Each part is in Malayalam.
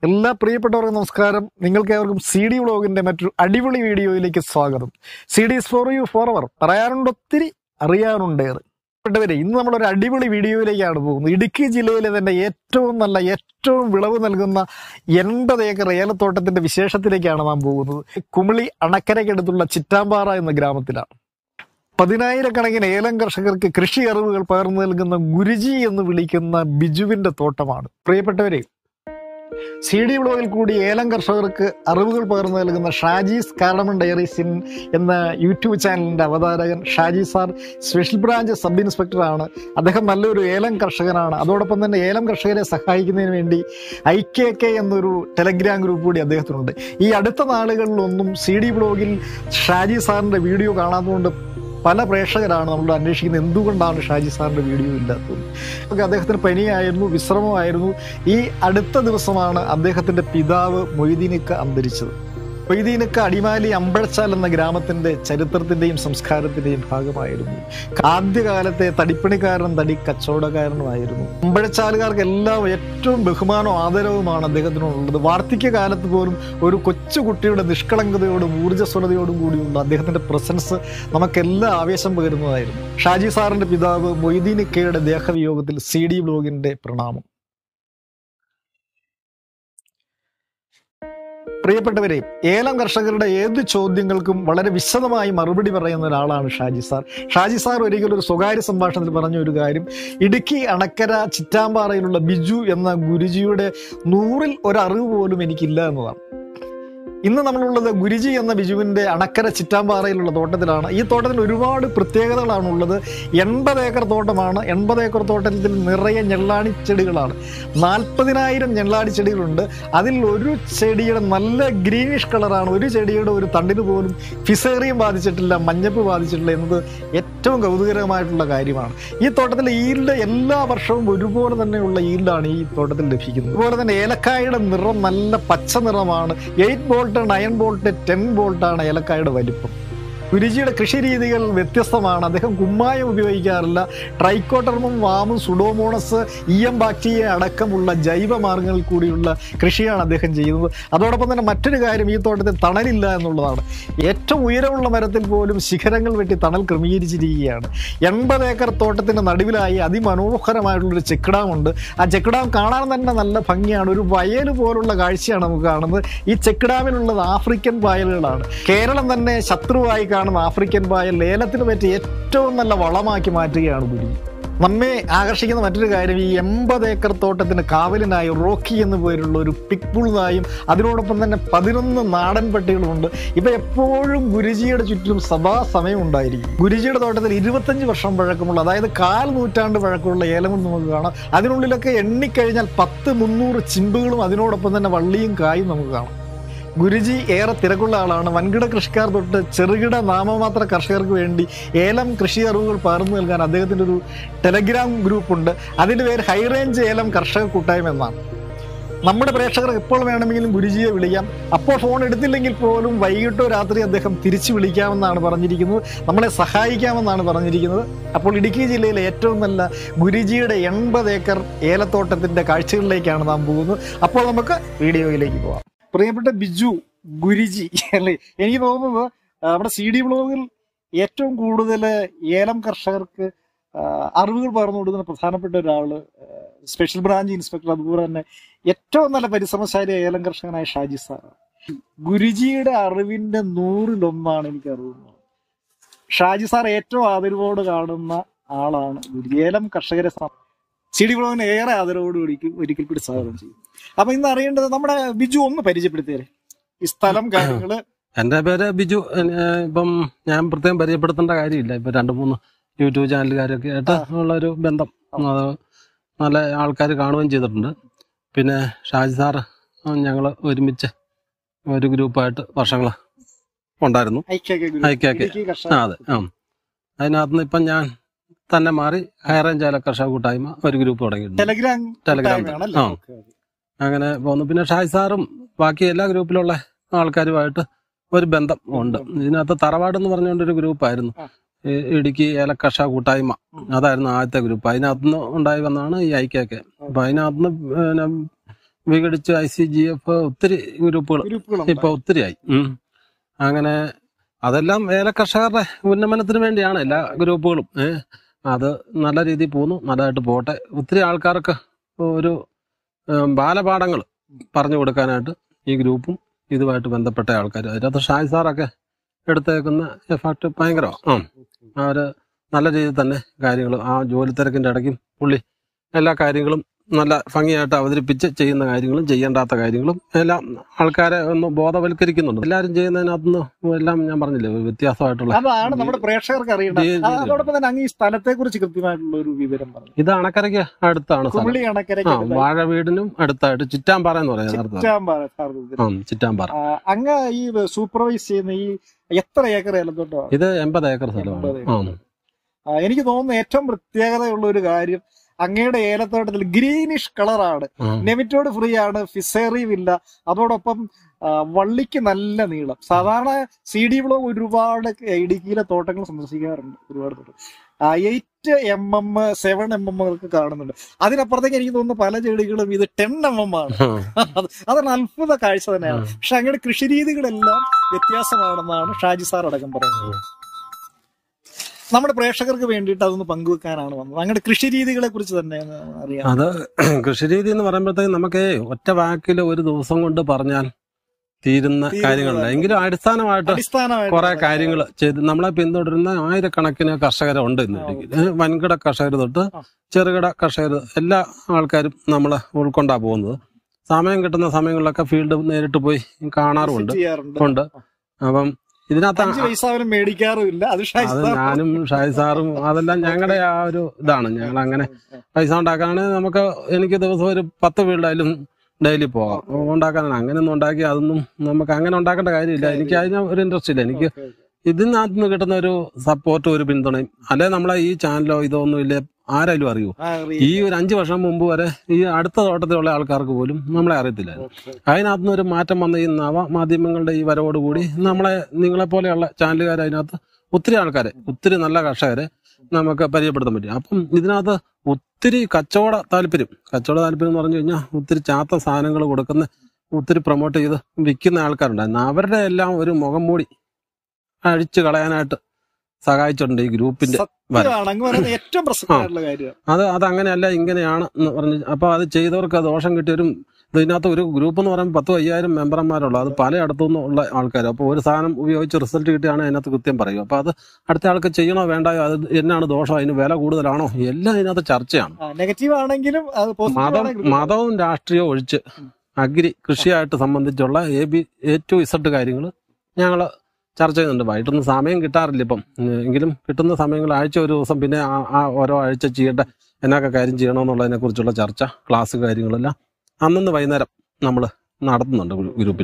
എല്ലാ പ്രിയപ്പെട്ടവർക്കും നമസ്കാരം നിങ്ങൾക്ക് ഏവർക്കും സി ഡി വ്ളോഗിന്റെ മറ്റൊരു അടിപൊളി വീഡിയോയിലേക്ക് സ്വാഗതം C D for you for അവർ പറയാനുണ്ട് ഒത്തിരി അറിയാനുണ്ടേറെ പ്രിയപ്പെട്ടവരെ ഇന്ന് നമ്മളൊരു അടിപൊളി വീഡിയോയിലേക്കാണ് പോകുന്നത് ഇടുക്കി ജില്ലയിലെ തന്നെ ഏറ്റവും നല്ല ഏറ്റവും വിളവ് നൽകുന്ന എൺപത് ഏക്കർ ഏലത്തോട്ടത്തിന്റെ വിശേഷത്തിലേക്കാണ് നാം പോകുന്നത് കുമിളി അണക്കരയ്ക്കടുത്തുള്ള ചിറ്റാമ്പാറ എന്ന ഗ്രാമത്തിലാണ് പതിനായിരക്കണക്കിന് ഏലം കർഷകർക്ക് കൃഷി അറിവുകൾ പകർന്നു നൽകുന്ന ഗുരുജി എന്ന് വിളിക്കുന്ന ബിജുവിന്റെ തോട്ടമാണ് പ്രിയപ്പെട്ടവരെ സി ഡി ബ്ലോഗിൽ കൂടി ഏലം കർഷകർക്ക് അറിവുകൾ പകർന്നു നൽകുന്ന ഷാജീസ് കാർഡമൺ ഡയറീസ് ഇൻ എന്ന യൂട്യൂബ് ചാനലിന്റെ അവതാരകൻ Shaji sir special branch sub ഇൻസ്പെക്ടറാണ് അദ്ദേഹം നല്ലൊരു ഏലം കർഷകനാണ് അതോടൊപ്പം തന്നെ ഏലം കർഷകരെ സഹായിക്കുന്നതിന് വേണ്ടി ഐ കെ കെ എന്നൊരു ടെലഗ്രാം ഗ്രൂപ്പ് കൂടി അദ്ദേഹത്തിനുണ്ട് ഈ അടുത്ത നാളുകളിലൊന്നും സി ഡി ബ്ലോഗിൽ ഷാജി സാറിന്റെ വീഡിയോ കാണാത്തതുകൊണ്ട് പല പ്രേക്ഷകരാണ് നമ്മൾ അന്വേഷിക്കുന്നത് എന്തുകൊണ്ടാണ് ഷാജി സാറിന്റെ വീഡിയോ ഇല്ലാത്തത് ഒക്കെ അദ്ദേഹത്തിന് പനിയായിരുന്നു വിശ്രമമായിരുന്നു ഈ അടുത്ത ദിവസമാണ് അദ്ദേഹത്തിന്റെ പിതാവ് മൊയ്തീനിക്ക അന്തരിച്ചത് മൊയ്തീനിക്ക അടിമാലി അമ്പഴച്ചാൽ എന്ന ഗ്രാമത്തിന്റെ ചരിത്രത്തിന്റെയും സംസ്കാരത്തിന്റെയും ഭാഗമായിരുന്നു ആദ്യകാലത്തെ തടിപ്പണിക്കാരനും തടി കച്ചവടക്കാരനുമായിരുന്നു അമ്പഴച്ചാലുകാർക്ക് എല്ലാം ഏറ്റവും ബഹുമാനവും ആദരവുമാണ് അദ്ദേഹത്തിനോടുള്ളത് വാർദ്ധക്യ കാലത്ത് പോലും ഒരു കൊച്ചുകുട്ടിയുടെ നിഷ്കളങ്കതയോടും ഊർജ്ജസ്വലതയോടും കൂടിയുള്ള അദ്ദേഹത്തിന്റെ പ്രസൻസ് നമുക്കെല്ലാം ആവേശം പകരുന്നതായിരുന്നു ഷാജി സാറിന്റെ പിതാവ് മൊയ്തീനിക്കയുടെ ദേഹവിയോഗത്തിൽ സി ഡി ബ്ലോഗിന്റെ പ്രണാമം പ്രിയപ്പെട്ടവരെ ഏലം കർഷകരുടെ ഏത് ചോദ്യങ്ങൾക്കും വളരെ വിശദമായി മറുപടി പറയുന്ന ഒരാളാണ് ഷാജി സാർ ഷാജി സാർ ഒരിക്കലും ഒരു സ്വകാര്യ സംഭാഷണത്തിൽ പറഞ്ഞ ഒരു കാര്യം ഇടുക്കി അണക്കര ചിറ്റാമ്പാറയിലുള്ള ബിജു എന്ന ഗുരുജിയുടെ നൂറിൽ ഒരറിവ് പോലും എനിക്കില്ല എന്നതാണ് ഇന്ന് നമ്മളുള്ളത് ഗുരുജി എന്ന ബിജുവിന്റെ അണക്കര ചിറ്റാമ്പാറയിലുള്ള തോട്ടത്തിലാണ് ഈ തോട്ടത്തിൽ ഒരുപാട് പ്രത്യേകതകളാണ് ഉള്ളത് എൺപത് ഏക്കർ തോട്ടമാണ് എൺപത് ഏക്കർ തോട്ടത്തിൽ നിറയെ ഞെള്ളാണി ചെടികളാണ് നാൽപ്പതിനായിരം ഞെള്ളാടി ചെടികളുണ്ട് അതിൽ ഒരു ചെടിയുടെ നല്ല ഗ്രീനിഷ് കളറാണ് ഒരു ചെടിയുടെ ഒരു തണ്ടിന് പോലും ഫിസേറിയം ബാധിച്ചിട്ടില്ല മഞ്ഞപ്പ് ബാധിച്ചിട്ടില്ല എന്നത് ഏറ്റവും കൗതുകരമായിട്ടുള്ള കാര്യമാണ് ഈ തോട്ടത്തിലെ ഈൽഡ് എല്ലാ വർഷവും ഒരുപോലെ തന്നെയുള്ള ഈൽഡാണ് ഈ തോട്ടത്തിൽ ലഭിക്കുന്നത് അതുപോലെ തന്നെ ഏലക്കായുടെ നിറം നല്ല പച്ച നിറമാണ് eight bolt nine bolt ten ബോൾട്ടാണ് ഏലക്കായുടെ വലിപ്പം ഗുരുജിയുടെ കൃഷി രീതികൾ വ്യത്യസ്തമാണ് അദ്ദേഹം കുമ്മായം ഉപയോഗിക്കാറില്ല ട്രൈക്കോട്ടർമും വാമും സുഡോമോണസ് ഇ എം ബാക്ടീരിയ അടക്കമുള്ള ജൈവ മാർഗങ്ങളിൽ കൂടിയുള്ള കൃഷിയാണ് അദ്ദേഹം ചെയ്യുന്നത് അതോടൊപ്പം തന്നെ മറ്റൊരു കാര്യം ഈ തോട്ടത്തിൽ തണലില്ല എന്നുള്ളതാണ് ഏറ്റവും ഉയരമുള്ള മരത്തിൽ പോലും ശിഖരങ്ങൾ വെട്ടി തണൽ ക്രമീകരിച്ചിരിക്കുകയാണ് എൺപത് ഏക്കർ തോട്ടത്തിന്റെ നടുവിലായി അതിമനോഹരമായിട്ടുള്ളൊരു ചെക്ക് ഡാം ഉണ്ട് ആ ചെക്ക് ഡാം കാണാൻ തന്നെ നല്ല ഭംഗിയാണ് ഒരു വയൽ പോലുള്ള കാഴ്ചയാണ് നമുക്ക് കാണുന്നത് ഈ ചെക്ക് ഡാമിലുള്ളത് ആഫ്രിക്കൻ പായലുകളാണ് കേരളം തന്നെ ശത്രുവായി കാണുന്ന ആഫ്രിക്കൻ പായൽ ലേലത്തിന് പറ്റി ഏറ്റവും നല്ല വളമാക്കി മാറ്റുകയാണ് ഗുരു നമ്മെ ആകർഷിക്കുന്ന മറ്റൊരു കാര്യം ഈ എൺപത് ഏക്കർ തോട്ടത്തിന് കാവലിനായി റോക്കി എന്ന് പേരുള്ള ഒരു പിക്ബുൾ നായും അതിനോടൊപ്പം തന്നെ പതിനൊന്ന് നാടൻ പട്ടികളുമുണ്ട് ഇപ്പൊ എപ്പോഴും ഗുരുജിയുടെ ചുറ്റും സദാസമയം ഉണ്ടായിരിക്കും ഗുരുജിയുടെ തോട്ടത്തിൽ ഇരുപത്തഞ്ച് വർഷം പഴക്കമുള്ള അതായത് കാൽ നൂറ്റാണ്ട് പഴക്കമുള്ള ഏലങ്ങൾ നമുക്ക് കാണാം അതിനുള്ളിലൊക്കെ എണ്ണിക്കഴിഞ്ഞാൽ പത്ത് മുന്നൂറ് ചിമ്പുകളും അതിനോടൊപ്പം തന്നെ വള്ളിയും കായും നമുക്ക് കാണാം ഗുരുജി ഏറെ തിരക്കുള്ള ആളാണ് വൻകിട കൃഷിക്കാർ തൊട്ട് ചെറുകിട നാമമാത്ര കർഷകർക്ക് വേണ്ടി ഏലം കൃഷി അറിവുകൾ പകർന്നു നൽകാൻ അദ്ദേഹത്തിൻ്റെ ഒരു ടെലഗ്രാം ഗ്രൂപ്പുണ്ട് അതിൻ്റെ പേര് ഹൈ റേഞ്ച് ഏലം കർഷക കൂട്ടായ്മ എന്നാണ് നമ്മുടെ പ്രേക്ഷകർ എപ്പോൾ വേണമെങ്കിലും ഗുരുജിയെ വിളിക്കാം അപ്പോൾ ഫോൺ എടുത്തില്ലെങ്കിൽ പോലും വൈകിട്ടോ രാത്രി അദ്ദേഹം തിരിച്ചു വിളിക്കാമെന്നാണ് പറഞ്ഞിരിക്കുന്നത് നമ്മളെ സഹായിക്കാമെന്നാണ് പറഞ്ഞിരിക്കുന്നത് അപ്പോൾ ഇടുക്കി ജില്ലയിലെ ഏറ്റവും നല്ല ഗുരുജിയുടെ എൺപത് ഏക്കർ ഏലത്തോട്ടത്തിന്റെ കാഴ്ചകളിലേക്കാണ് നാം പോകുന്നത് അപ്പോൾ നമുക്ക് വീഡിയോയിലേക്ക് പോവാം പ്രിയപ്പെട്ട ബിജു ഗുരുജി അല്ലേ എനിക്ക് തോന്നുന്നത് ആ, നമ്മുടെ സി ഡി ബ്ലോഗിൽ ഏറ്റവും കൂടുതൽ ഏലം കർഷകർക്ക് ആ, അറിവുകൾ പകർന്നു കൊടുക്കുന്ന പ്രധാനപ്പെട്ട ഒരാള് ആ, സ്പെഷ്യൽ ബ്രാഞ്ച് ഇൻസ്പെക്ടർ അതുപോലെ തന്നെ ഏറ്റവും നല്ല പരിശ്രമശാലി ഏലം കർഷകനായ ഷാജി സാറാണ് ഗുരുജിയുടെ അറിവിന്റെ നൂറിലൊന്നാണ് എനിക്ക് അറിവുന്നത് ഷാജി സാർ ഏറ്റവും ആദരവോട് കാണുന്ന ആളാണ് ഗുരുജി ഏലം കർഷകരെ സം- സി ഡി ബ്ലോഗിന് ഏറെ ആദരവോട് ഒരിക്കൽ ഒരിക്കൽ കൂടി സ്വാഗതം ചെയ്യും അപ്പൊ ഇന്ന് അറിയേണ്ടത് നമ്മുടെ ബിജു ഒന്ന് പരിചയപ്പെടുത്തിയേ ഈ സ്ഥലം കാര്യങ്ങള് എന്റെ പേര് ബിജു ഏഹ് ഇപ്പം ഞാൻ പ്രത്യേകം പരിചയപ്പെടുത്തേണ്ട കാര്യമില്ല ഇപ്പൊ രണ്ട് മൂന്ന് യൂട്യൂബ് ചാനലുകാരൊക്കെ ആയിട്ട് ഉള്ള ഒരു ബന്ധം അത് നല്ല ആൾക്കാർ കാണുകയും ചെയ്തിട്ടുണ്ട് പിന്നെ ഷാജി സാർ ഞങ്ങൾ ഒരുമിച്ച് ഒരു ഗ്രൂപ്പായിട്ട് വർഷങ്ങൾ ഉണ്ടായിരുന്നു ഐക്യക്കെ ഗുരു. ഐക്യക്കെ. ഇടുക്കി ആ കർഷക അതെ ആ അതിനകത്ത് നിന്ന് ഇപ്പം ഞാൻ തന്നെ മാറി ഹൈറേഞ്ച് ഏല കർഷക കൂട്ടായ്മ ഒരു ഗ്രൂപ്പ് തുടങ്ങിയിട്ടുണ്ട് ടെലഗ്രാം ടെലഗ്രാം കൂട്ടായ്മയാണല്ലേ? ആ. Okay, okay. അങ്ങനെ പോന്നു പിന്നെ ഷാജി സാറും ബാക്കി എല്ലാ ഗ്രൂപ്പിലുള്ള ആൾക്കാരുമായിട്ട് ഒരു ബന്ധം ഉണ്ട് ഇതിനകത്ത് തറവാട് എന്ന് പറഞ്ഞുകൊണ്ട് ഒരു ഗ്രൂപ്പായിരുന്നു ആ. ഈ ഇടുക്കി ഏലക്കർഷ കൂട്ടായ്മ ഉം. അതായിരുന്നു ആദ്യത്തെ ഗ്രൂപ്പ് അതിനകത്തുനിന്ന് ഉണ്ടായി വന്നതാണ് ഈ ഐക്യൊക്കെ അപ്പൊ അതിനകത്തുനിന്ന് പിന്നെ വിഘടിച്ച് ഐ സി ജി എഫ് ഒത്തിരി ഗ്രൂപ്പുകൾ ഗ്രൂപ്പുകളുണ്ട് ഇപ്പൊ ഒത്തിരിയായി ഉം. അങ്ങനെ അതെല്ലാം ഏല കർഷകരുടെ ഉന്നമനത്തിന് വേണ്ടിയാണ് എല്ലാ ഗ്രൂപ്പുകളും ഏഹ് അത് നല്ല രീതിയിൽ പോകുന്നു നല്ലതായിട്ട് പോട്ടെ ഒത്തിരി ആൾക്കാർക്ക് ഒരു ബാലപാഠങ്ങൾ പറഞ്ഞു കൊടുക്കാനായിട്ട് ഈ ഗ്രൂപ്പും ഇതുമായിട്ട് ബന്ധപ്പെട്ട ആൾക്കാർ അതിനകത്ത് ഷായ് സാറൊക്കെ എടുത്തേക്കുന്ന എഫക്ട് ഭയങ്കരമാണ് ആ അവര് നല്ല രീതിയിൽ തന്നെ കാര്യങ്ങൾ ആ ജോലി തിരക്കിന്റെ ഇടയ്ക്കും പുള്ളി എല്ലാ കാര്യങ്ങളും നല്ല ഭംഗിയായിട്ട് അവതരിപ്പിച്ച് ചെയ്യുന്ന കാര്യങ്ങളും ചെയ്യേണ്ടാത്ത കാര്യങ്ങളും എല്ലാം ആൾക്കാരെ ഒന്ന് ബോധവൽക്കരിക്കുന്നുണ്ട് എല്ലാവരും ചെയ്യുന്നതിനകത്തുനിന്ന് എല്ലാം ഞാൻ പറഞ്ഞില്ലേ ഒരു വ്യത്യാസമായിട്ടുള്ള അതാണ് നമ്മുടെ പ്രേക്ഷകർക്ക് അറിയേണ്ടത് ഈ- ആ, അതോടൊപ്പം തന്നെ അങ്ങ് ഈ സ്ഥലത്തെ കുറിച്ച് കൃത്യമായിട്ടുള്ള ഒരു വിവരം പറഞ്ഞു ഇത് അണക്കരയ്ക്ക് അടുത്താണ് സ്ഥലം കുമിളി ആ അണക്കരയ്ക്ക് വാഴ വീടിനും അടുത്തായിട്ട് ചിറ്റാമ്പാറ എന്ന് പറയാം നേരത്തെ ചിറ്റാമ്പാറ സാറിന് ആ ചിറ്റാമ്പാറ ആ, അങ്ങ് ഈ സൂപ്പർവൈസ് ചെയ്യുന്ന ഈ എത്ര ഏക്കർ ഏലത്തോട്ടമാണ് ഇത് എൺപത് ഏക്കർ സ്ഥലമാണ് എൺപത് ആ ആ, എനിക്ക് തോന്നുന്നു ഏറ്റവും പ്രത്യേകതയുള്ള ഒരു കാര്യം അങ്ങയുടെ ഏലത്തോട്ടത്തിൽ ഗ്രീനിഷ് കളറാണ് ആ. നെമിറ്റോഡ് ഫ്രീ ആണ് ഫിസേറിയും ഇല്ല അതോടൊപ്പം ആ, വള്ളിക്ക് നല്ല നീളം സാധാരണ സി ഡി ബ്ലോഗ് ഒരുപാട് ഇടുക്കിയിലെ തോട്ടങ്ങൾ സന്ദർശിക്കാറുണ്ട് ഒരുപാട് തോട്ടം eight M M seven M M ഒക്കെ കാണുന്നുണ്ട് അതിനപ്പുറത്തേക്ക് എനിക്ക് തോന്നുന്നു പല ചെടികളും ഇത് ടെൻ എം എം ആണ് അത് അതൊരു അത്ഭുത കാഴ്ച തന്നെയാണ് പക്ഷെ അങ്ങയുടെ കൃഷി രീതികളെല്ലാം വ്യത്യാസമാണെന്നാണ് ഷാജി സാർ അടക്കം പറയുന്നത് നമ്മുടെ പ്രേക്ഷകർക്ക് വേണ്ടിയിട്ട് അതൊന്ന് പങ്കുവെക്കാനാണ് വന്നത് അങ്ങയുടെ കൃഷി രീതികളെ കുറിച്ച് തന്നെ ഒന്ന് അറിയാം അത് കൃഷി രീതി എന്ന് പറയുമ്പോഴത്തേക്ക് നമുക്ക് ഒറ്റ വാക്കിൽ ഒരു ദിവസം കൊണ്ട് പറഞ്ഞാൽ തീരുന്ന തീരുന്ന കാര്യങ്ങളുണ്ട് എങ്കിലും അടിസ്ഥാനമായിട്ട് അടിസ്ഥാനമായിട്ട് കുറെ കാര്യങ്ങൾ ചെയ്ത് നമ്മളെ പിന്തുടരുന്ന ആയിരക്കണക്കിന് കർഷകരുണ്ട് ഇന്ന് ഇടുക്കിയിൽ. ഏഹ് വൻകിട കർഷകർ തൊട്ട് ആ. ചെറുകിട കർഷകർ എല്ലാ ആൾക്കാരും നമ്മൾ ഉൾക്കൊണ്ടാ പോകുന്നത് സമയം കിട്ടുന്ന സമയങ്ങളിലൊക്കെ ഫീൽഡ് നേരിട്ട് പോയി കാണാറുമുണ്ട് ചെയ്യാറുണ്ട് ഉണ്ട് അപ്പം ഇതിനകത്ത് അഞ്ച് പൈസ അവനും മേടിക്കാറുമില്ല അത് ഷാജി അത് സാർ ഞാനും ഷായി സാറും അതെല്ലാം ഞങ്ങളുടെ ആ ഒരു ഇതാണ് ഞങ്ങൾ അങ്ങനെ പൈസ ഉണ്ടാക്കാനാണെങ്കിൽ നമുക്ക് എനിക്ക് ദിവസം ഒരു പത്ത് ഫീൽഡായാലും ഡെയിലി പോകാം ഉണ്ടാക്കാനാണ് അങ്ങനെ ഒന്നും ഉണ്ടാക്കി അതൊന്നും നമുക്ക് അങ്ങനെ ഉണ്ടാക്കേണ്ട കാര്യമില്ല എനിക്ക് അതിന് ഒരു ഇൻട്രസ്റ്റ് ഇല്ല എനിക്ക് ഇതിനകത്ത് നിന്ന് കിട്ടുന്ന ഒരു സപ്പോർട്ടും ഒരു പിന്തുണയും അല്ലെ നമ്മളെ ഈ ചാനലോ ഇതോ ഒന്നും ഇല്ലേ ആരായാലും അറിയൂ ആ, അറിയാം. ഈ ഒരു അഞ്ചു വർഷം മുമ്പ് വരെ ഈ അടുത്ത തോട്ടത്തിലുള്ള ആൾക്കാർക്ക് പോലും നമ്മളെ അറിയത്തില്ലായിരുന്നു അതിനകത്ത് നിന്ന് ഒരു മാറ്റം വന്ന ഈ നവ മാധ്യമങ്ങളുടെ ഈ വരവോടുകൂടി നമ്മളെ നിങ്ങളെ പോലെയുള്ള ചാനലുകാർ അതിനകത്ത് ഒത്തിരി ആൾക്കാരെ ഒത്തിരി നല്ല കർഷകരെ നമുക്ക് പരിചയപ്പെടുത്താൻ പറ്റും അപ്പം ഇതിനകത്ത് ഒത്തിരി കച്ചവട താല്പര്യം കച്ചവട താല്പര്യം എന്ന് പറഞ്ഞു കഴിഞ്ഞാൽ ഒത്തിരി ചാത്ത സാധനങ്ങൾ കൊടുക്കുന്ന ഒത്തിരി പ്രൊമോട്ട് ചെയ്ത് വിൽക്കുന്ന ആൾക്കാരുണ്ടായിരുന്നു അവരുടെ എല്ലാം ഒരു മുഖം മൂടി അഴിച്ചു കളയാനായിട്ട് സഹായിച്ചിട്ടുണ്ട് ഈ ഗ്രൂപ്പിന്റെ സത്യമാണ് അങ്ങ് പറയുന്നത് ഏറ്റവും പ്രസക്തമായിട്ടുള്ള കാര്യമാണ് അത് അത് അങ്ങനെയല്ല ഇങ്ങനെയാണ് എന്ന് പറഞ്ഞ് അപ്പൊ അത് ചെയ്തവർക്ക് അത് ദോഷം കിട്ടിയവരും ഇതിനകത്ത് ഒരു ഗ്രൂപ്പ് എന്ന് പറയുമ്പോൾ പത്തും അയ്യായിരം മെമ്പർമാരുള്ളൂ അത് പലയിടത്തു നിന്നുള്ള ആൾക്കാർ അപ്പോൾ ഒരു സാധനം ഉപയോഗിച്ച് റിസൾട്ട് കിട്ടിയാണ് അതിനകത്ത് കൃത്യം പറയും അപ്പൊ അത് അടുത്ത ആൾക്ക് ചെയ്യണോ വേണ്ടായോ അത് എന്നാണ് ദോഷം അതിന് വില കൂടുതലാണോ എല്ലാം ഇതിനകത്ത് ചർച്ചയാണ് നെഗറ്റീവ് ആണെങ്കിലും അത് പോസിറ്റീവ് മതം ആണെങ്കിലും മതവും രാഷ്ട്രീയവും ഒഴിച്ച് അഗ്രി കൃഷിയായിട്ട് സംബന്ധിച്ചുള്ള A B A to Z കാര്യങ്ങൾ ഞങ്ങൾ ചർച്ച ചെയ്യുന്നുണ്ട് വൈകിട്ടൊന്നും സമയം കിട്ടാറില്ല ഇപ്പം ഉം, എങ്കിലും കിട്ടുന്ന സമയങ്ങൾ ആഴ്ച ഒരു ദിവസം പിന്നെ ആ- ആ ഓരോ ആഴ്ച ചെയ്യേണ്ട എന്നൊക്കെ കാര്യം ചെയ്യണമെന്നുള്ളതിനെ കുറിച്ചുള്ള ചർച്ച ക്ലാസ് കാര്യങ്ങളെല്ലാം അന്നന്ന് വൈകുന്നേരം നമ്മൾ നടത്തുന്നുണ്ട് ഗ്രൂപ്പിൽ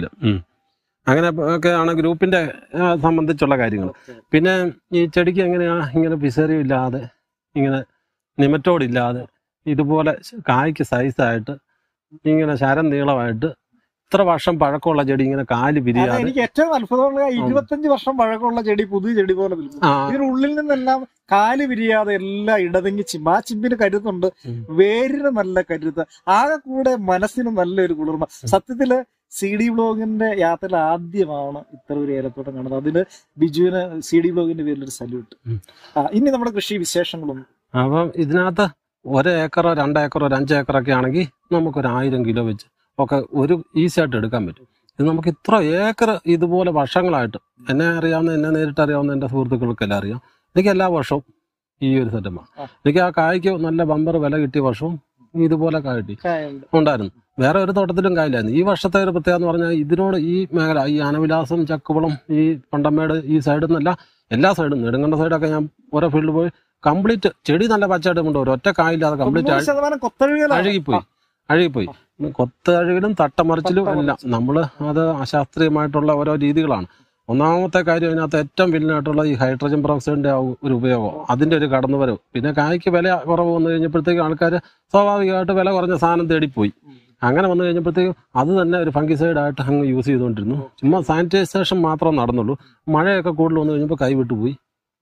അങ്ങനെ ഒക്കെയാണ് ഗ്രൂപ്പിന്റെ ആ, സംബന്ധിച്ചുള്ള കാര്യങ്ങൾ പിന്നെ ഈ ചെടിക്ക് എങ്ങനെയാ ഇങ്ങനെ പിസേറിയും ഇല്ലാതെ ഇങ്ങനെ നിമറ്റോടില്ലാതെ ഇതുപോലെ കായ്ക്ക് സൈസായിട്ട് ഇങ്ങനെ ശരം നീളമായിട്ട് ഇത്ര വർഷം പഴക്കമുള്ള ചെടി ഇങ്ങനെ കാല് അത് പിരിയാതെ എനിക്ക് ഏറ്റവും അത്ഭുതമുള്ള ഇരുപത്തഞ്ച് വർഷം പഴക്കമുള്ള ചെടി പുതിയ ചെടി പോലെ നിൽക്കും ആ ഇതിനുള്ളിൽ നിന്നെല്ലാം കാല് വിരിയാതെ എല്ലാം ഇടതെങ്ങി ചിമ്പ ആ ചിമ്പിന് കരുത്തുണ്ട് ഉം. വേരിന് നല്ല കരുത്ത് ആകെ കൂടെ മനസ്സിന് നല്ലൊരു കുളിർമ സത്യത്തില് സി ഡി ബ്ലോഗിന്റെ യാത്രയിൽ ആദ്യമാണ് ഇത്ര ഒരു ഏലത്തോട്ടം കാണുന്നത് അതിന് ബിജുവിന് സി ഡി ബ്ലോഗിന്റെ പേരിൽ ഒരു സല്യൂട്ട് ഉം. ഇനി നമ്മുടെ കൃഷി വിശേഷങ്ങളൊന്നും അപ്പം ഇതിനകത്ത് ഒരു ഏക്കറോ രണ്ട് ഏക്കറോ ഒരു അഞ്ച് ഏക്കറൊക്കെ ആണെങ്കിൽ നമുക്കൊരു ആയിരം കിലോ വെച്ച് ഒക്കെ ഒരു ഈസി ആയിട്ട് എടുക്കാൻ പറ്റും ഇത് നമുക്ക് ഇത്ര ഏക്കർ ഇതുപോലെ വർഷങ്ങളായിട്ട് എന്നെ അറിയാവുന്ന എന്നെ നേരിട്ട് അറിയാവുന്ന എൻ്റെ സുഹൃത്തുക്കൾക്കെല്ലാം അറിയാം എനിക്ക് എല്ലാ വർഷവും ഈ ഒരു സെറ്റപ്പാണ് ആ. എനിക്ക് ആ കായ്ക്ക് നല്ല ബമ്പർ വില കിട്ടിയ വർഷവും ഇതുപോലെ കായ കിട്ടി കായുണ്ട്. ഉണ്ടായിരുന്നു വേറെ ഒരു തോട്ടത്തിലും കായില്ലായിരുന്നു ഈ വർഷത്തെ ഒരു പ്രത്യേകത എന്ന് പറഞ്ഞാൽ ഇതിനോട് ഈ മേഖല ഈ ആനവിലാസം ചക്കുവളം ഈ പണ്ടമേട് ഈ സൈഡിൽ നിന്നല്ല എല്ലാ സൈഡും നെടുങ്കണ്ട സൈഡൊക്കെ ഞാൻ ഓരോ ഫീൽഡിൽ പോയി കംപ്ലീറ്റ് ചെടി നല്ല പച്ചയായിട്ട് കൊണ്ട് ഒരു ഒറ്റ കായില്ലാതെ കംപ്ലീറ്റ് തൊണ്ണൂറ് ശതമാനം കൊത്തഴുകലാണ് അഴുകിപ്പോയി അഴുകിപ്പോയി കൊത്തഴുകലും തട്ടമറിച്ചിലും എല്ലാം നമ്മൾ അത് അശാസ്ത്രീയമായിട്ടുള്ള ഓരോ രീതികളാണ് ഒന്നാമത്തെ കാര്യം അതിനകത്ത് ഏറ്റവും വില്ലനായിട്ടുള്ള ഈ ഹൈഡ്രജൻ പെറോക്സൈഡിന്റെ ആ ഒരു ഉപയോഗം അതിന്റെ ഒരു കടന്നുവരവ് പിന്നെ കായ്ക്ക് വില കുറവ് വന്നു കഴിഞ്ഞപ്പോഴത്തേക്കും ആൾക്കാർ സ്വാഭാവികമായിട്ട് വില കുറഞ്ഞ സാധനം തേടിപ്പോയി അങ്ങനെ വന്നു കഴിഞ്ഞപ്പോഴത്തേക്കും അത് തന്നെ ഒരു ഫംഗിസൈഡ് ആയിട്ട് അങ്ങ് യൂസ് ചെയ്തുകൊണ്ടിരുന്നു ചുമ്മാ സാനിറ്റൈസേഷൻ മാത്രം നടന്നുള്ളൂ മഴയൊക്കെ കൂടുതൽ വന്നു കഴിഞ്ഞപ്പോൾ കൈ വിട്ടുപോയി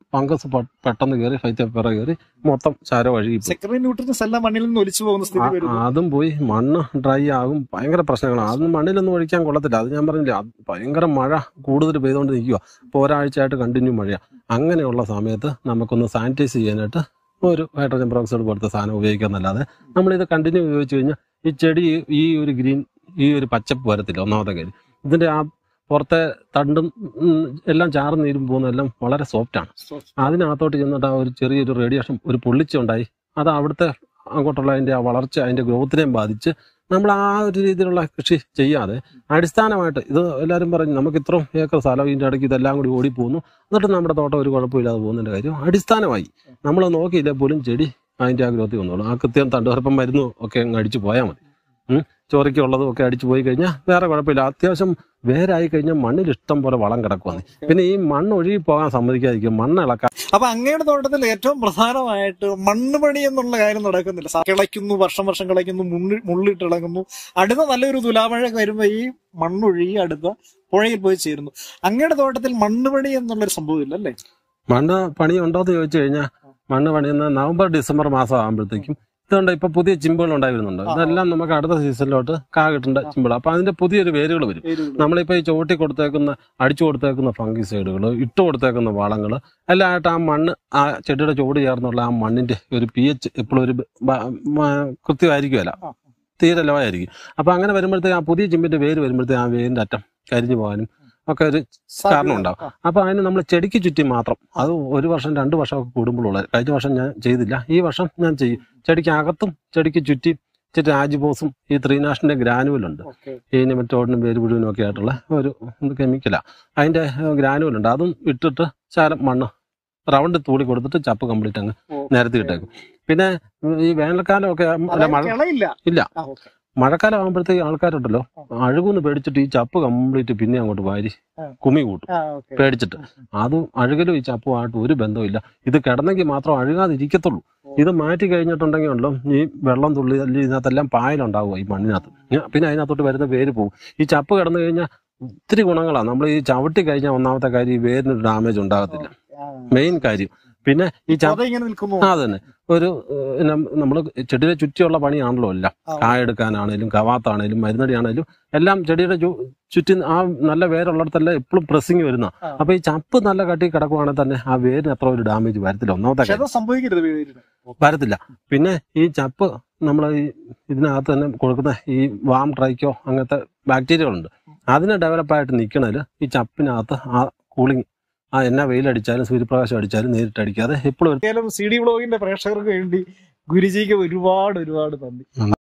ഫംഗസ് പെട്ടെന്ന് കയറി ഫൈറ്റപ്പറ കയറി മൊത്തം ചാര വഴുകി പോയി. സെക്രട്ടറി ന്യൂട്രിയൻസ് എല്ലാം മണ്ണിൽ നിന്ന് ഒലിച്ചു പോകുന്ന സ്ഥിതി ആ- വരുന്നു അതും പോയി മണ്ണ് ഡ്രൈ ആകും ഭയങ്കര പ്രശ്നങ്ങളാണ് അതൊന്നും മണ്ണിലൊന്നും ഒഴിക്കാൻ കൊള്ളത്തില്ല അത് ഞാൻ പറഞ്ഞില്ല അത് ഭയങ്കര മഴ കൂടുതൽ പെയ്തുകൊണ്ട് നിൽക്കുക ഇപ്പോൾ ഒരാഴ്ചയായിട്ട് കണ്ടിന്യൂ മഴ അങ്ങനെയുള്ള സമയത്ത് നമുക്കൊന്ന് സാനിറ്റൈസ് ചെയ്യാനായിട്ട് ഒരു ഹൈഡ്രജൻ പെറോക്സൈഡ് പോലത്തെ സാധനം ഉപയോഗിക്കാന്നല്ലാതെ നമ്മളിത് കണ്ടിന്യൂ ഉപയോഗിച്ച് കഴിഞ്ഞാൽ ഈ ചെടി ഈ ഒരു ഗ്രീൻ ഈ ഒരു പച്ചപ്പ് വരത്തില്ല ഒന്നാമത്തെ കാര്യം ഇതിന്റെ ആ പുറത്തെ തണ്ടും ഉം, എല്ലാം ചാർന്ന് നീരും പോകുന്നതെല്ലാം വളരെ സോഫ്റ്റാണ് അതിനകത്തോട്ട് ചെന്നിട്ട് ആ ഒരു ചെറിയൊരു റേഡിയേഷൻ ഒരു പൊള്ളിച്ചുണ്ടായി അത് അവിടുത്തെ അങ്ങോട്ടുള്ള അതിന്റെ ആ വളർച്ച അതിന്റെ ഗ്രോത്തിനെയും ബാധിച്ച് നമ്മൾ ആ ഒരു രീതിയിലുള്ള കൃഷി ചെയ്യാതെ അടിസ്ഥാനമായിട്ട് ഇത് എല്ലാവരും പറഞ്ഞു നമുക്ക് ഇത്രയും ഏക്കർ സ്ഥലം ഇതിന്റെ ഇടയ്ക്ക് ഇതെല്ലാം കൂടി ഓടിപ്പോകുന്നു എന്നിട്ട് നമ്മുടെ തോട്ടം ഒരു കുഴപ്പമില്ലാതെ പോകുന്നതിന്റെ കാര്യം അടിസ്ഥാനമായി നമ്മൾ നോക്കിയില്ലേ പോലും ചെടി അതിന്റെ ആ ഗ്രോത്തിൽ വന്നോളൂ ആ കൃത്യം തണ്ടുഹർപ്പം മരുന്നും ഒക്കെ അങ്ങ് അടിച്ചു പോയാൽ മതി ഉം. ചോരയ്ക്കുള്ളതും ഒക്കെ അടിച്ചു പോയി കഴിഞ്ഞാൽ വേറെ കുഴപ്പമില്ല അത്യാവശ്യം വേരായി കഴിഞ്ഞാൽ മണ്ണിൽ ഇഷ്ടം പോലെ വളം കിടക്കുവാന്ന് പിന്നെ ഈ മണ്ണ് ഒഴുകി പോകാൻ സമ്മതിക്കാതിരിക്കും മണ്ണ് ഇളക്കാൻ അപ്പൊ അങ്ങയുടെ തോട്ടത്തിൽ ഏറ്റവും പ്രധാനമായിട്ട് മണ്ണ് പണി എന്നുള്ള കാര്യം നടക്കുന്നില്ല സ- കിളയ്ക്കുന്നു വർഷം വർഷം കിളയ്ക്കുന്നു മുള്ളി മുള്ളിട്ടിളങ്ങുന്നു അടുത്ത നല്ലൊരു തുലാമഴ വരുമ്പോ ഈ മണ്ണൊഴുകി അടുത്ത പുഴയിൽ പോയി ചേരുന്നു അങ്ങയുടെ തോട്ടത്തിൽ മണ്ണ് പണി എന്നുള്ളൊരു സംഭവം ഇല്ല അല്ലേ മണ്ണ് പണി ഉണ്ടോ എന്ന് ചോദിച്ചു കഴിഞ്ഞാൽ മണ്ണ് പണിയുന്ന നവംബർ ഡിസംബർ മാസം ആകുമ്പോഴത്തേക്കും ഇതുകൊണ്ട് ഇപ്പൊ പുതിയ ചിമ്പുകൾ ഉണ്ടായി വരുന്നുണ്ട് ഇതെല്ലാം നമുക്ക് അടുത്ത സീസണിലോട്ട് കാ കിട്ടേണ്ട ചിമ്പിൾ അപ്പൊ അതിന്റെ പുതിയൊരു വേരുകൾ വരും നമ്മളിപ്പോ ഈ ചുവട്ടി കൊടുത്തേക്കുന്ന അടിച്ചു കൊടുത്തേക്കുന്ന ഫംഗിസൈഡുകൾ ഇട്ട് കൊടുത്തേക്കുന്ന വളങ്ങൾ എല്ലാം ആയിട്ട് ആ മണ്ണ് ആ ചെടിയുടെ ചുവട് ചേർന്നുള്ള ആ മണ്ണിന്റെ ഒരു പി എച്ച് എപ്പോഴും ഒരു ബ- മ- കൃത്യമായിരിക്കുമല്ല ആ. തീരെ ലോ ആയിരിക്കും അപ്പൊ അങ്ങനെ വരുമ്പോഴത്തേക്ക് ആ പുതിയ ചിമ്പിന്റെ വേര് വരുമ്പോഴത്തേക്ക് ആ വേരിന്റെ അറ്റം കരിഞ്ഞു പോകാനും ഒക്കെ ഒരു കാരണം ഉണ്ടാവും അപ്പൊ അതിന് നമ്മൾ ചെടിക്ക് ചുറ്റി മാത്രം അത് ഒരു വർഷം രണ്ട് വർഷമൊക്കെ കൂടുമ്പോഴുള്ള കഴിഞ്ഞ വർഷം ഞാൻ ചെയ്തില്ല ഈ വർഷം ഞാൻ ചെയ്യും ചെടിക്ക് അകത്തും ചെടിക്ക് ചുറ്റി ഇച്ചിരി രാജ്ബോസും ഈ ത്രീനാഷിന്റെ ഗ്രാനുവലുണ്ട് ഓക്കെ ഈ നിമറ്റോഡിനും വേര് മുഴുവനും ഒക്കെ ആയിട്ടുള്ള ഒരു കെമിക്കലാണ് അതിന്റെ ഗ്രാനുവൽ ഉണ്ട് അതും ഇട്ടിട്ട് ശാലം മണ്ണ് റൗണ്ട് തൂളി കൊടുത്തിട്ട് ചപ്പ് കംപ്ലീറ്റ് അങ്ങ് നിരത്തി ഇട്ടേക്കും പിന്നെ ഈ വേനൽക്കാലം ഒക്കെ അല്ല മഴ കിളയില്ല ഇല്ല. ആ, ഓക്കേ. മഴക്കാലം ആകുമ്പോഴത്തേക്ക് ആൾക്കാരുണ്ടല്ലോ അഴുകുന്ന് പേടിച്ചിട്ട് ഈ ചപ്പ് കംപ്ലീറ്റ് പിന്നെ അങ്ങോട്ട് വാരി ആ. കുമി കൂട്ടും ആ, ഓക്കേ. പേടിച്ചിട്ട് അതും അഴുകലും ഈ ചപ്പുമായിട്ട് ഒരു ബന്ധവുമില്ല ഇത് കിടന്നെങ്കിൽ മാത്രം അഴുകാതിരിക്കത്തുള്ളൂ ഇത് മാറ്റി കഴിഞ്ഞിട്ടുണ്ടെങ്കിൽ ഉണ്ടല്ലോ ഈ വെള്ളം തുള്ളി അല്ലി ഇതിനകത്തെല്ലാം പായലുണ്ടാവുക ഈ മണ്ണിനകത്ത് ഞാ- പിന്നെ അതിനകത്തോട്ട് വരുന്ന വേര് പോകും ഈ ചപ്പ് കിടന്നു കഴിഞ്ഞാൽ ഒത്തിരി ഗുണങ്ങളാണ് നമ്മൾ ഈ ചവിട്ടി കഴിഞ്ഞാൽ ഒന്നാമത്തെ കാര്യം ഈ വേരിന് ഡാമേജ് ഉണ്ടാകത്തില്ല ആ. മെയിൻ കാര്യം പിന്നെ ഈ ച അത് ഇങ്ങനെ നിൽക്കുന്നു ആ തന്നെ ഒരു നമ്മൾ ചെടിയുടെ ചുറ്റിയുള്ള പണിയാണല്ലോ എല്ലാം ആ. കായെടുക്കാനാണേലും കവാത്താണേലും മരുന്നടിയാണേലും എല്ലാം ചെടിയുടെ ചു- ചുറ്റി ആ നല്ല വേരുള്ളിടത്തെല്ലാം എപ്പോഴും പ്രസ്സിങ് വരുന്ന ആ. അപ്പൊ ഈ ചപ്പ് നല്ല കട്ടി കിടക്കുവാണെങ്കിൽ തന്നെ ആ വേരിന് അത്ര ഒരു ഡാമേജ് വരത്തില്ല ഒന്നാമത്തെ കാര്യം ക്ഷതം സംഭവിക്കരുത് വീടിന് വരത്തില്ല പിന്നെ ഈ ചപ്പ് നമ്മൾ ഈ ഇതിനകത്ത് തന്നെ കൊടുക്കുന്ന ഈ വാം ട്രൈക്കോ അങ്ങനത്തെ ബാക്ടീരിയകളുണ്ട് അതിനെ ഡെവലപ്പായിട്ട് നിൽക്കണതിൽ ഈ ചപ്പിനകത്ത് ആ കൂളിംഗ് ആ എന്നാ വെയിലടിച്ചാലും സൂര്യപ്രകാശം അടിച്ചാലും നേരിട്ട് അടിക്കാതെ എപ്പോഴും ഏതായാലും സി ഡി ബ്ലോഗിന്റെ പ്രേക്ഷകർക്ക് വേണ്ടി ഗുരുജിക്ക് ഒരുപാട് ഒരുപാട് നന്ദി